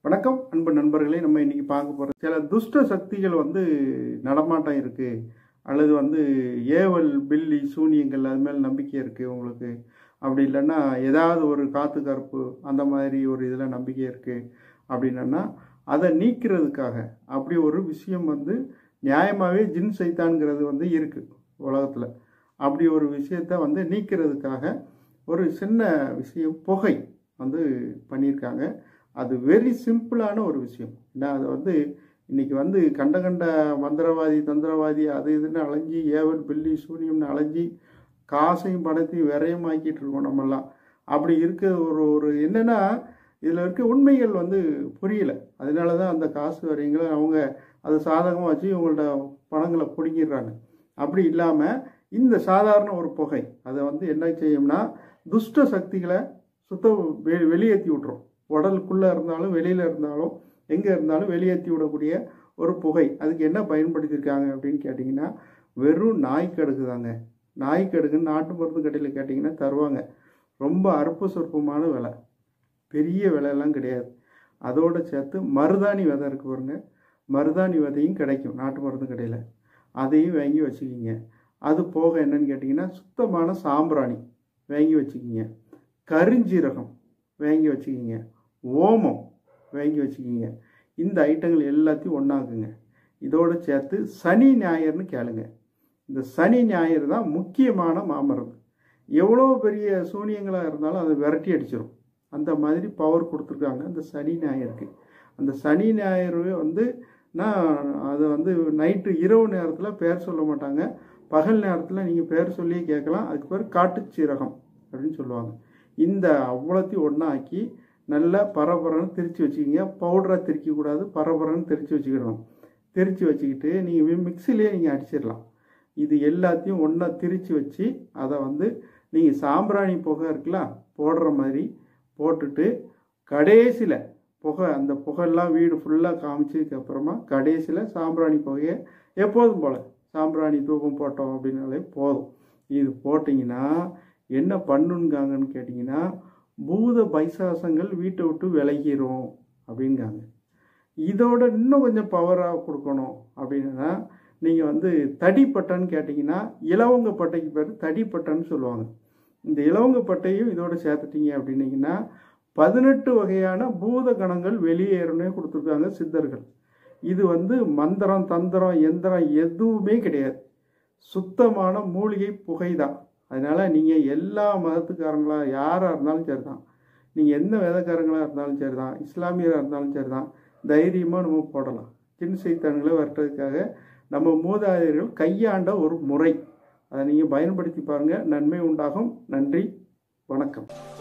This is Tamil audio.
வணக்கம் அன்பு நண்பர்களே நம்ம இன்னைக்கு பார்க்க போகிற சில துஷ்ட சக்திகள் வந்து நடமாட்டம் இருக்கு அல்லது வந்து ஏவல் பில்லி சூனியங்கள் அது மேலே நம்பிக்கை இருக்கு உங்களுக்கு அப்படி இல்லைன்னா ஏதாவது ஒரு காத்து கருப்பு அந்த மாதிரி ஒரு இதில் நம்பிக்கை இருக்கு அப்படின்னா அதை நீக்கிறதுக்காக அப்படி ஒரு விஷயம் வந்து நியாயமாகவே ஜின் சைத்தான்கிறது வந்து இருக்கு உலகத்தில் அப்படி ஒரு விஷயத்தை வந்து நீக்கிறதுக்காக ஒரு சின்ன விஷயம் புகை வந்து பண்ணியிருக்காங்க அது வெரி சிம்பிளான ஒரு விஷயம் ஏன்னா அது வந்து இன்னைக்கு வந்து கண்ட கண்ட மந்திரவாதி தந்திரவாதி அது இதுன்னு அலைஞ்சி ஏவல் பில்லி சூனியம்னு அலைஞ்சி காசையும் பணத்தையும் விரயமாக்கிட்டு இருக்கோம் நம்மெல்லாம் அப்படி இருக்க ஒரு ஒரு என்னென்னா இதில் இருக்க உண்மைகள் வந்து புரியல அதனால தான் அந்த காசு வரைங்களை அவங்க அது சாதகமாக வச்சு இவங்கள்ட்ட பணங்களை பிடிங்கிடுறாங்க அப்படி இல்லாமல் இந்த சாதாரண ஒரு புகை அதை வந்து என்ன செய்யும்னா துஷ்ட சக்திகளை சுத்தம் வெ வெளியேற்றி விட்டுரும் உடலுக்குள்ளே இருந்தாலும் வெளியில் இருந்தாலும் எங்கே இருந்தாலும் வெளியேற்றி விடக்கூடிய ஒரு புகை அதுக்கு என்ன பயன்படுத்தியிருக்காங்க அப்படின்னு கேட்டிங்கன்னா வெறும் நாய்க்கடுகு தாங்க நாய்க்கடுகுன்னு நாட்டு மருந்து கடையில் கேட்டிங்கன்னா தருவாங்க ரொம்ப அற்ப சொற்பமான விலை பெரிய விலையெல்லாம் கிடையாது அதோடு சேர்த்து மருதாணி விதை இருக்கு பாருங்க மருதாணி விதையும் கிடைக்கும் நாட்டு மருந்து கடையில் அதையும் வாங்கி வச்சுக்கிங்க அது போக என்னன்னு கேட்டிங்கன்னா சுத்தமான சாம்பிராணி வாங்கி வச்சுக்கிங்க கருஞ்சீரகம் வாங்கி வச்சுக்கிங்க ஓமம் வாங்கி வச்சுக்கிங்க இந்த ஐட்டங்கள் எல்லாத்தையும் ஒன்றாக்குங்க இதோடு சேர்த்து சனி ஞாயிறுன்னு கேளுங்க இந்த சனி ஞாயிறு தான் முக்கியமான மாமருந்து எவ்வளோ பெரிய சூனியங்களாக இருந்தாலும் அதை விரட்டி அடிச்சிடும் அந்த மாதிரி பவர் கொடுத்துருக்காங்க அந்த சனி ஞாயிறுக்கு அந்த சனி ஞாயிறு வந்து நான் அது வந்து நைட்டு இரவு நேரத்தில் பேர் சொல்ல மாட்டாங்க பகல் நேரத்தில் நீங்கள் பேர் சொல்லியே கேட்கலாம் அதுக்கு பேர் காட்டுச்சீரகம் அப்படின்னு சொல்லுவாங்க இந்த அவ்வளோத்தையும் ஒன்றாக்கி நல்லா பரபரன்னு திரித்து வச்சுக்கிங்க பவுடராக திரிக்கக்கூடாது பரபரன்னு திரித்து வச்சுக்கிடணும் திரித்து வச்சுக்கிட்டு நீங்கள் மிக்சிலேயே நீங்கள் அடிச்சிடலாம் இது எல்லாத்தையும் ஒன்றா திரித்து வச்சு அதை வந்து நீங்கள் சாம்பிராணி புகை இருக்கலாம் போடுற மாதிரி போட்டுட்டு கடைசியில் புகை அந்த புகையெல்லாம் வீடு ஃபுல்லாக காமிச்சதுக்கு அப்புறமா கடைசியில் சாம்பிராணி புகையை எப்போதும் போல் சாம்பிராணி தூக்கம் போட்டோம் அப்படின்னாலே போதும் இது போட்டிங்கன்னா என்ன பண்ணுங்காங்கன்னு கேட்டிங்கன்னா பூத பைசாசங்கள் வீட்டை விட்டு விலகிரும் அப்படிங்காங்க இதோட இன்னும் கொஞ்சம் பவராக கொடுக்கணும் அப்படின்னா நீங்கள் வந்து தடிப்பட்டைன்னு கேட்டிங்கன்னா இலவங்க பட்டைக்கு பேர் தடிப்பட்டைன்னு சொல்லுவாங்க இந்த இலவங்க பட்டையும் இதோட சேர்த்துட்டீங்க அப்படின்னீங்கன்னா பதினெட்டு வகையான பூத கணங்கள் வெளியேறனே கொடுத்துருக்காங்க சித்தர்கள் இது வந்து மந்திரம் தந்திரம் எந்திரம் எதுவுமே கிடையாது சுத்தமான மூலிகை புகை தான் அதனால் நீங்கள் எல்லா மதத்துக்காரங்களாக யாராக இருந்தாலும் சரி தான் நீங்கள் எந்த வேதக்காரங்களாக இருந்தாலும் சரி தான் இஸ்லாமியராக இருந்தாலும் சரி தான் தைரியமாக நம்ம போடலாம் சின்ன சைத்தான்களை வரட்டுறதுக்காக நம்ம மூதாதையர்கள் கையாண்ட ஒரு முறை அதை நீங்கள் பயன்படுத்தி பாருங்கள் நன்மை உண்டாகும் நன்றி வணக்கம்